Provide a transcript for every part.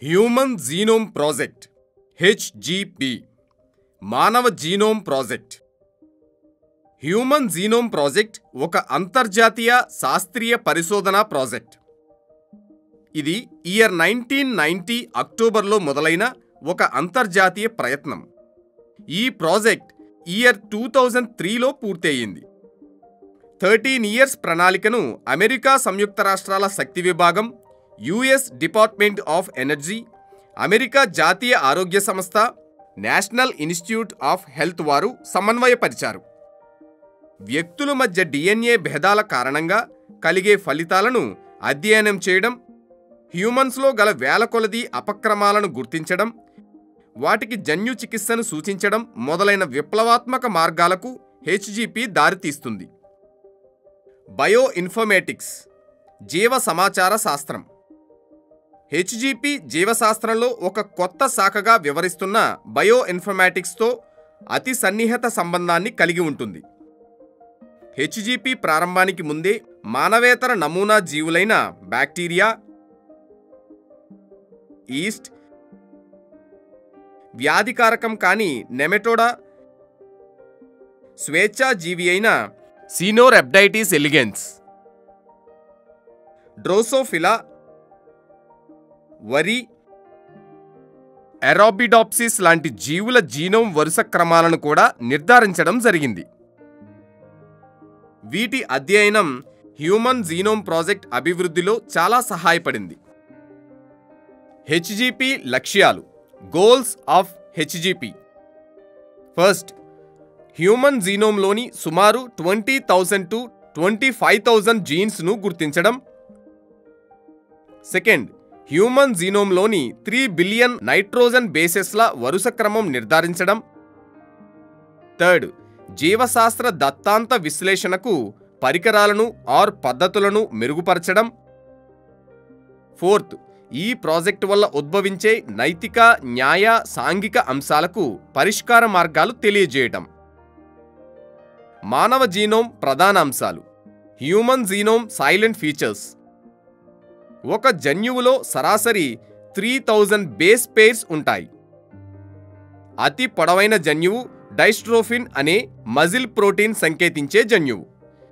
human genome project HGP మానవ genome project human genome project ఒక అంతర్జాతీయ శాస్త్రీయ పరిశోధనా ప్రాజెక్ట్ ఇది ఇయర్ నైన్టీన్ నైన్టీ అక్టోబర్లో మొదలైన ఒక అంతర్జాతీయ ప్రయత్నం ఈ ప్రాజెక్ట్ ఇయర్ టూ థౌజండ్ త్రీలో పూర్తయింది థర్టీన్ ఇయర్స్ ప్రణాళికను అమెరికా సంయుక్త రాష్ట్రాల శక్తి విభాగం US department of energy America జాతీయ ఆరోగ్య సంస్థ నేషనల్ ఇన్స్టిట్యూట్ ఆఫ్ హెల్త్ వారు సమన్వయపరిచారు వ్యక్తుల మధ్య డిఎన్ఏ భేదాల కారణంగా కలిగే ఫలితాలను అధ్యయనం చేయడం హ్యూమన్స్లో గల వేల కొలది అపక్రమాలను గుర్తించడం వాటికి జన్యు చికిత్సను సూచించడం మొదలైన విప్లవాత్మక మార్గాలకు హెచ్జిపి దారితీస్తుంది బయో ఇన్ఫర్మేటిక్స్ జీవ సమాచార శాస్త్రం హెచ్జిపి జీవశాస్త్రంలో ఒక కొత్త శాఖగా వివరిస్తున్న బయో ఇన్ఫర్మాటిక్స్తో అతి సన్నిహిత సంబంధాన్ని కలిగి ఉంటుంది హెచ్జిపి ప్రారంభానికి ముందే మానవేతర నమూనా జీవులైన బ్యాక్టీరియా ఈస్ట్ వ్యాధికారకం కాని నెమెటోడా స్వేచ్ఛాజీవి అయిన సీనోరెప్డైటిస్ ఎలిగెన్స్ డ్రోసోఫిలా వరి ఎరాబిడాప్సిస్ లాంటి జీవుల జీనోమ్ వరుస క్రమాలను కూడా నిర్ధారించడం జరిగింది వీటి అధ్యయనం హ్యూమన్ జీనోమ్ ప్రాజెక్ట్ అభివృద్ధిలో చాలా సహాయపడింది హెచ్జిపి లక్ష్యాలు goals of HGP first human జీనోమ్లోని సుమారు twenty thousand to twenty five thousand జీన్స్ను గుర్తించడం సెకండ్ హ్యూమన్ జీనోమ్లోని త్రీ బిలియన్ నైట్రోజన్ బేసెస్ల వరుస క్రమం నిర్ధారించడం థర్డ్ జీవశాస్త్ర దత్తాంత విశ్లేషణకు పరికరాలను ఆర్ పద్ధతులను మెరుగుపరచడం ఫోర్త్ ఈ ప్రాజెక్టు వల్ల ఉద్భవించే నైతిక న్యాయ సాంఘిక అంశాలకు పరిష్కార మార్గాలు తెలియజేయటం మానవ జీనోమ్ ప్రధాన అంశాలు హ్యూమన్ జీనోమ్ సైలెంట్ ఫీచర్స్ ఒక జన్యువులో సరాసరి త్రీ థౌజండ్ బేస్ పేర్స్ ఉంటాయి అతి పొడవైన జన్యువు డైస్ట్రోఫిన్ అనే మజిల్ ప్రోటీన్ సంకేతించే జన్యువు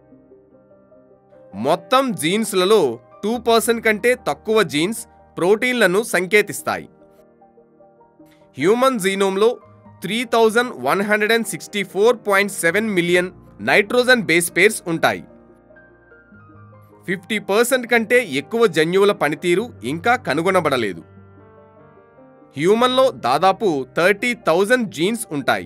మొత్తం జీన్స్లలో టూ పర్సెంట్ కంటే తక్కువ జీన్స్ ప్రోటీన్లను సంకేతిస్తాయి హ్యూమన్ జీనోమ్లో three thousand one hundred and sixty four point seven million nitrogen base pairs ఉంటాయి ఫిఫ్టీ పర్సెంట్ కంటే ఎక్కువ జన్యువుల పనితీరు ఇంకా కనుగొనబడలేదు హ్యూమన్లో దాదాపు థర్టీ థౌజండ్ జీన్స్ ఉంటాయి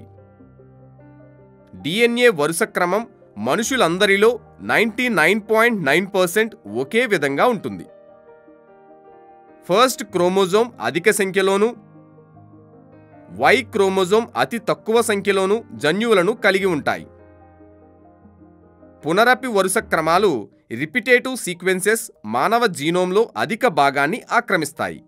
డిఎన్ఏ వరుస క్రమం మనుషులందరిలో ninety nine point nine percent ఒకే విధంగా ఉంటుంది ఫస్ట్ క్రోమోజోమ్ అధిక సంఖ్యలోనూ వై క్రోమోజోమ్ అతి తక్కువ సంఖ్యలోనూ జన్యువులను కలిగి ఉంటాయి పునరపి వరుస క్రమాలు రిపిటేటివ్ సీక్వెన్సెస్ మానవ జీనోమ్లో అధిక భాగాన్ని ఆక్రమిస్తాయి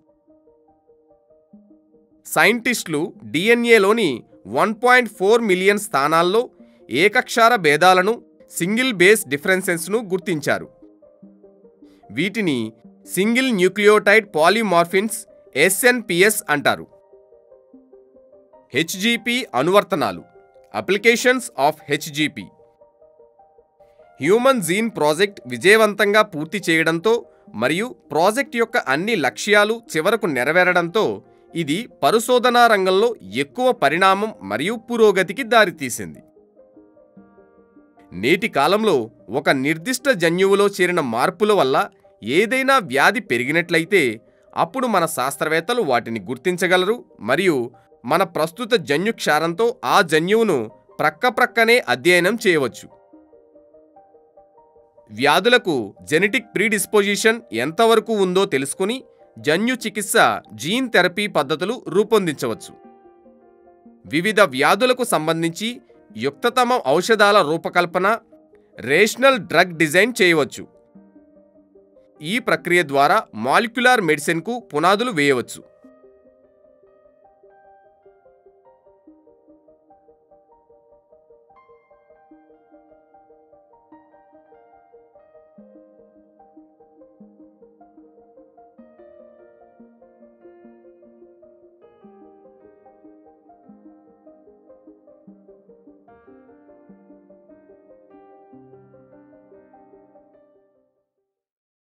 సైంటిస్టులు డిఎన్ఏలోని వన్ పాయింట్ ఫోర్ మిలియన్ స్థానాల్లో ఏకక్షార భేదాలను సింగిల్ బేస్ డిఫరెన్సెస్ను గుర్తించారు వీటిని సింగిల్ న్యూక్లియోటైడ్ పాలిమార్ఫిన్స్ ఎస్ఎన్పిఎస్ అంటారు హెచ్జిపి అనువర్తనాలు applications of HGP human gene project విజయవంతంగా పూర్తి చేయడంతో మరియు ప్రాజెక్ట్ యొక్క అన్ని లక్ష్యాలు చివరకు నెరవేరడంతో ఇది పరిశోధనా రంగంలో ఎక్కువ పరిణామం మరియు పురోగతికి దారితీసింది నేటి కాలంలో ఒక నిర్దిష్ట జన్యువులో చేరిన మార్పుల వల్ల ఏదైనా వ్యాధి పెరిగినట్లయితే అప్పుడు మన శాస్త్రవేత్తలు వాటిని గుర్తించగలరు మరియు మన ప్రస్తుత జన్యు క్షారంతో ఆ జన్యువును ప్రక్కప్రక్కనే అధ్యయనం చేయవచ్చు వ్యాధులకు జెనెటిక్ ప్రీడిస్పోజిషన్ ఎంతవరకు ఉందో తెలుసుకుని జన్యు చికిత్స జీన్ థెరపీ పద్ధతులు రూపొందించవచ్చు వివిధ వ్యాధులకు సంబంధించి యుక్తతమ ఔషధాల రూపకల్పన రేషనల్ డ్రగ్ డిజైన్ చేయవచ్చు ఈ ప్రక్రియ ద్వారా మాలిక్యులార్ మెడిసిన్కు పునాదులు వేయవచ్చు